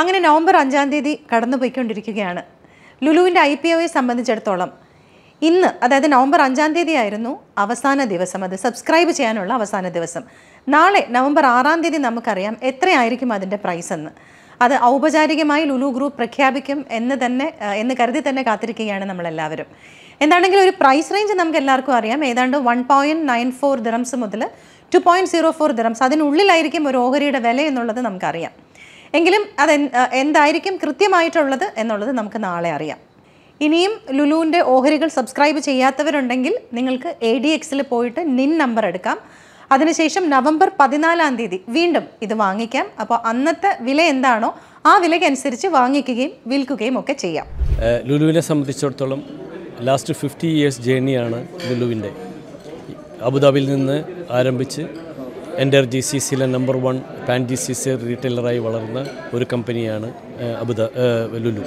അങ്ങനെ നവംബർ അഞ്ചാം തീയതി കടന്നു പോയിക്കൊണ്ടിരിക്കുകയാണ് ലുലുവിൻ്റെ ഐ പി ഒയെ സംബന്ധിച്ചിടത്തോളം ഇന്ന് അതായത് നവംബർ അഞ്ചാം തീയതി ആയിരുന്നു അവസാന ദിവസം അത് സബ്സ്ക്രൈബ് ചെയ്യാനുള്ള അവസാന ദിവസം നാളെ നവംബർ ആറാം തീയതി നമുക്കറിയാം എത്രയായിരിക്കും അതിൻ്റെ പ്രൈസ് എന്ന് അത് ഔപചാരികമായി ലുലു ഗ്രൂപ്പ് പ്രഖ്യാപിക്കും എന്ന് തന്നെ ആ, എന്ന് കരുതി തന്നെ കാത്തിരിക്കുകയാണ് നമ്മളെല്ലാവരും എന്താണെങ്കിലും ഒരു പ്രൈസ് റേഞ്ച് നമുക്ക് എല്ലാവർക്കും അറിയാം ഏതാണ്ട് one point nine four dirhams മുതൽ two point zero four dirhams അതിനുള്ളിലായിരിക്കും ഒരു ഓഹരിയുടെ വില എന്നുള്ളത് നമുക്കറിയാം എങ്കിലും അത് എന്ത്- ആ, എന്തായിരിക്കും കൃത്യമായിട്ടുള്ളത് എന്നുള്ളത് നമുക്ക് നാളെ അറിയാം ഇനിയും ലുലുവിൻ്റെ ഓഹരികൾ സബ്സ്ക്രൈബ് ചെയ്യാത്തവരുണ്ടെങ്കിൽ നിങ്ങൾക്ക് എ ഡി എക്സിൽ പോയിട്ട് നിൻ നമ്പർ എടുക്കാം അതിനുശേഷം നവംബർ പതിനാലാം തീയതി വീണ്ടും ഇത് വാങ്ങിക്കാം അപ്പോൾ അന്നത്തെ വില എന്താണോ ആ വിലയ്ക്കനുസരിച്ച് വാങ്ങിക്കുകയും വിൽക്കുകയും ഒക്കെ ചെയ്യാം ഏഹ് ലുലുവിനെ സംബന്ധിച്ചിടത്തോളം ലാസ്റ്റ് ഫിഫ്റ്റി ഇയേഴ്സ് ജേണിയാണ് ലുലുവിൻ്റെ അബുദാബിയിൽ നിന്ന് ആരംഭിച്ച് എൻ്റെ ജി സി സിയിലെ number one pan G C C റീറ്റെയിലറായി വളർന്ന ഒരു കമ്പനിയാണ് ഏഹ് അബുദാ ഏഹ് ലുലു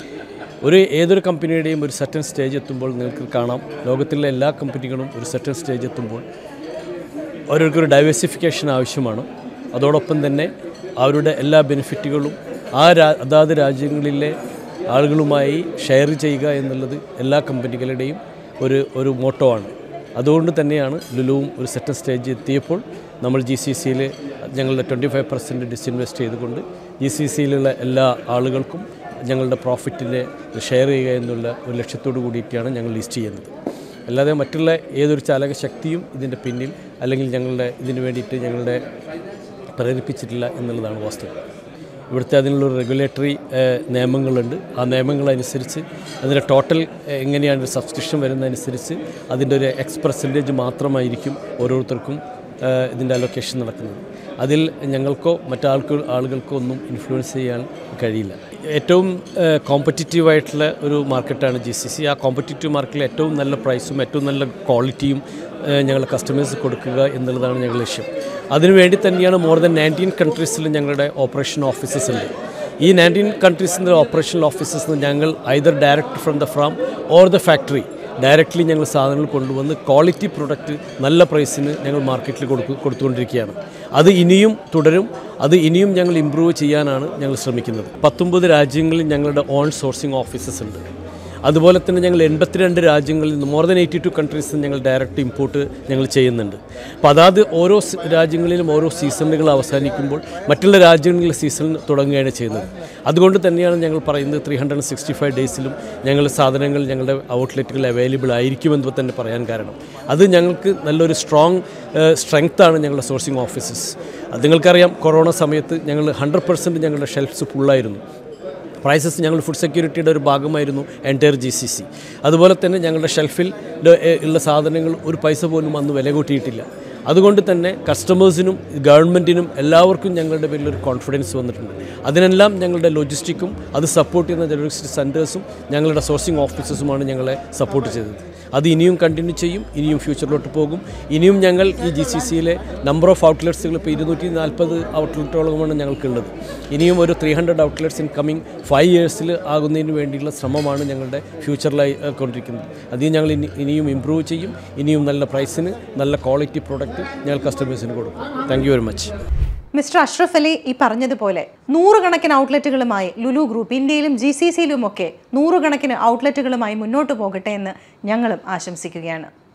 ഒരു ഏതൊരു കമ്പനിയുടെയും ഒരു സെറ്റൻ സ്റ്റേജ് എത്തുമ്പോൾ നിങ്ങൾക്ക് കാണാം ലോകത്തിലെ എല്ലാ കമ്പനികളും ഒരു സെറ്റൻ സ്റ്റേജ് എത്തുമ്പോൾ ഓരോരുത്തർക്കൊരു ഡൈവേഴ്സിഫിക്കേഷൻ ആവശ്യമാണ് അതോടൊപ്പം തന്നെ അവരുടെ എല്ലാ ബെനിഫിറ്റുകളും ആ രാ അതാത് രാജ്യങ്ങളിലെ ആളുകളുമായി ഷെയർ ചെയ്യുക എന്നുള്ളത് എല്ലാ കമ്പനികളുടെയും ഒരു ഒരു മോട്ടോ ആണ് അതുകൊണ്ട് തന്നെയാണ് ലുലുവും ഒരു സെറ്റൻ സ്റ്റേജ് എത്തിയപ്പോൾ നമ്മൾ ജി സി സിയിൽ ഞങ്ങളുടെ ട്വൻറ്റി ഫൈവ് പെർസെൻറ്റ് ഡിസ്ഇൻവെസ്റ്റ് ചെയ്തുകൊണ്ട് ജി സി സിയിലുള്ള എല്ലാ ആളുകൾക്കും ഞങ്ങളുടെ പ്രോഫിറ്റിനെ ഷെയർ ചെയ്യുക എന്നുള്ള ഒരു ലക്ഷ്യത്തോടു കൂടിയിട്ടാണ് ഞങ്ങൾ ലിസ്റ്റ് ചെയ്യുന്നത് അല്ലാതെ മറ്റുള്ള ഏതൊരു ചാലക ശക്തിയും ഇതിൻ്റെ പിന്നിൽ അല്ലെങ്കിൽ ഞങ്ങളുടെ ഇതിന് വേണ്ടിയിട്ട് ഞങ്ങളുടെ പ്രേരിപ്പിച്ചിട്ടില്ല എന്നുള്ളതാണ് വാസ്തവം ഇവിടുത്തെ അതിനുള്ള റെഗുലേറ്ററി നിയമങ്ങളുണ്ട് ആ നിയമങ്ങളനുസരിച്ച് അതിൻ്റെ ടോട്ടൽ ഏഹ്, എങ്ങനെയാണ് ഒരു സബ്സ്ക്രിപ്ഷൻ വരുന്നതനുസരിച്ച് അതിൻ്റെ ഒരു എക്സ് പെർസെൻറ്റേജ് മാത്രമായിരിക്കും ഓരോരുത്തർക്കും ഏഹ്, ഇതിൻ്റെ അലൊക്കേഷൻ നടക്കുന്നത് അതിൽ ഞങ്ങൾക്കോ മറ്റാൾക്ക് ആളുകൾക്കോ ഒന്നും ഇൻഫ്ലുവൻസ് ചെയ്യാൻ കഴിയില്ല ഏറ്റവും കോമ്പറ്റിറ്റീവ് ആയിട്ടുള്ള ഒരു മാർക്കറ്റാണ് ജി സി സി ആ കോമ്പറ്റിറ്റീവ് മാർക്കറ്റിൽ ഏറ്റവും നല്ല പ്രൈസും ഏറ്റവും നല്ല ക്വാളിറ്റിയും ഞങ്ങളുടെ കസ്റ്റമേഴ്സ് കൊടുക്കുക എന്നുള്ളതാണ് ഞങ്ങളുടെ ലക്ഷ്യം അതിനുവേണ്ടി തന്നെയാണ് മോർ ദൻ നയൻറ്റീൻ കൺട്രീസിൽ ഞങ്ങളുടെ ഓപ്പറേഷൻ ഓഫീസസ് ഉണ്ട് ഈ നയൻറ്റീൻ കൺട്രീസിൻ്റെ ഓപ്പറേഷണൽ ഓഫീസസ് ഞങ്ങൾ either direct from the from or the factory directly ഞങ്ങൾ സാധനങ്ങൾ കൊണ്ടുവന്ന് ക്വാളിറ്റി പ്രൊഡക്റ്റ് നല്ല പ്രൈസിന് ഞങ്ങൾ മാർക്കറ്റിൽ കൊടുക്കു കൊടുത്തുകൊണ്ടിരിക്കുകയാണ് അത് ഇനിയും തുടരും അത് ഇനിയും ഞങ്ങൾ ഇമ്പ്രൂവ് ചെയ്യാനാണ് ഞങ്ങൾ ശ്രമിക്കുന്നത് പത്തൊമ്പത് രാജ്യങ്ങളിൽ ഞങ്ങളുടെ ഓൺ സോഴ്സിംഗ് ഓഫീസസ് ഉണ്ട് അതുപോലെ തന്നെ ഞങ്ങൾ എൺപത്തിരണ്ട് രാജ്യങ്ങളിൽ നിന്ന് മോർ ദൻ എയ്റ്റി ടു കൺട്രീസിൽ ഞങ്ങൾ ഡയറക്റ്റ് ഇമ്പോർട്ട് ഞങ്ങൾ ചെയ്യുന്നുണ്ട് അപ്പോൾ അതാത് ഓരോ സ് രാജ്യങ്ങളിലും ഓരോ സീസണുകൾ അവസാനിക്കുമ്പോൾ മറ്റുള്ള രാജ്യങ്ങളിൽ സീസൺ തുടങ്ങുകയാണ് ചെയ്യുന്നത് അതുകൊണ്ട് തന്നെയാണ് ഞങ്ങൾ പറയുന്നത് ത്രീ ഹൺഡ്രഡ് സിക്സ്റ്റി ഫൈവ് ഡേയ്സിലും ഞങ്ങൾ സാധനങ്ങൾ ഞങ്ങളുടെ ഔട്ട്ലെറ്റുകൾ അവൈലബിൾ ആയിരിക്കുമെന്ന് തന്നെ പറയാൻ കാരണം അത് ഞങ്ങൾക്ക് നല്ലൊരു സ്ട്രോങ് സ്ട്രെങ്ത്താണ് ഞങ്ങളുടെ സോഴ്സിംഗ് ഓഫീസസ് അത് നിങ്ങൾക്കറിയാം കൊറോണ സമയത്ത് ഞങ്ങൾ ഹൺഡ്രഡ് പെർസെൻറ്റ് ഞങ്ങളുടെ ഷെൽഫ്സ് ഫുള്ളായിരുന്നു പ്രൈസസ് ഞങ്ങൾ ഫുഡ് സെക്യൂരിറ്റിയുടെ ഒരു ഭാഗമായിരുന്നു എൻറ്റയർ ജി സി സി അതുപോലെ തന്നെ ഞങ്ങളുടെ ഷെൽഫിൽ ഉള്ള സാധനങ്ങൾ ഒരു പൈസ പോലും അന്ന് വില കൂട്ടിയിട്ടില്ല അതുകൊണ്ട് തന്നെ കസ്റ്റമേഴ്സിനും ഗവൺമെൻറ്റിനും എല്ലാവർക്കും ഞങ്ങളുടെ പേരിൽ ഒരു കോൺഫിഡൻസ് വന്നിട്ടുണ്ട് അതിനെല്ലാം ഞങ്ങളുടെ ലോജിസ്റ്റിക്കും അത് സപ്പോർട്ട് ചെയ്യുന്ന ലോജിസ്റ്റിക് സെൻറ്റേഴ്സും ഞങ്ങളുടെ സോഴ്സിംഗ് ഓഫീസേഴ്സുമാണ് ഞങ്ങളെ സപ്പോർട്ട് ചെയ്തത് അത് ഇനിയും കണ്ടിന്യൂ ചെയ്യും ഇനിയും ഫ്യൂച്ചറിലോട്ട് പോകും ഇനിയും ഞങ്ങൾ ഈ ജി സി സിയിലെ നമ്പർ ഓഫ് ഔട്ട്ലെറ്റ്സുകൾ ഇപ്പോൾ ഇരുന്നൂറ്റി നാൽപ്പത് ഔട്ട്ലെറ്റോളമാണ് ഞങ്ങൾക്കുള്ളത് ഇനിയും ഒരു three hundred outlets in coming five ഇയേഴ്സിൽ ആകുന്നതിന് വേണ്ടിയുള്ള ശ്രമമാണ് ഞങ്ങളുടെ ഫ്യൂച്ചറിലായി ഏഹ്, കൊണ്ടിരിക്കുന്നത് അതിൽ ഞങ്ങൾ ഇനി ഇനിയും ഇമ്പ്രൂവ് ചെയ്യും ഇനിയും നല്ല പ്രൈസിന് നല്ല ക്വാളിറ്റി പ്രോഡക്റ്റ് ഞങ്ങൾ കസ്റ്റമേഴ്സിന് കൊടുക്കും thank you very much mister Ashraf Ali ഈ പറഞ്ഞതുപോലെ നൂറുകണക്കിന് ഔട്ട്ലെറ്റുകളുമായി ലുലു ഗ്രൂപ്പ് ഇന്ത്യയിലും ജി സി സിയിലുമൊക്കെ നൂറുകണക്കിന് ഔട്ട്ലെറ്റുകളുമായി മുന്നോട്ട് പോകട്ടെ എന്ന് ഞങ്ങളും ആശംസിക്കുകയാണ്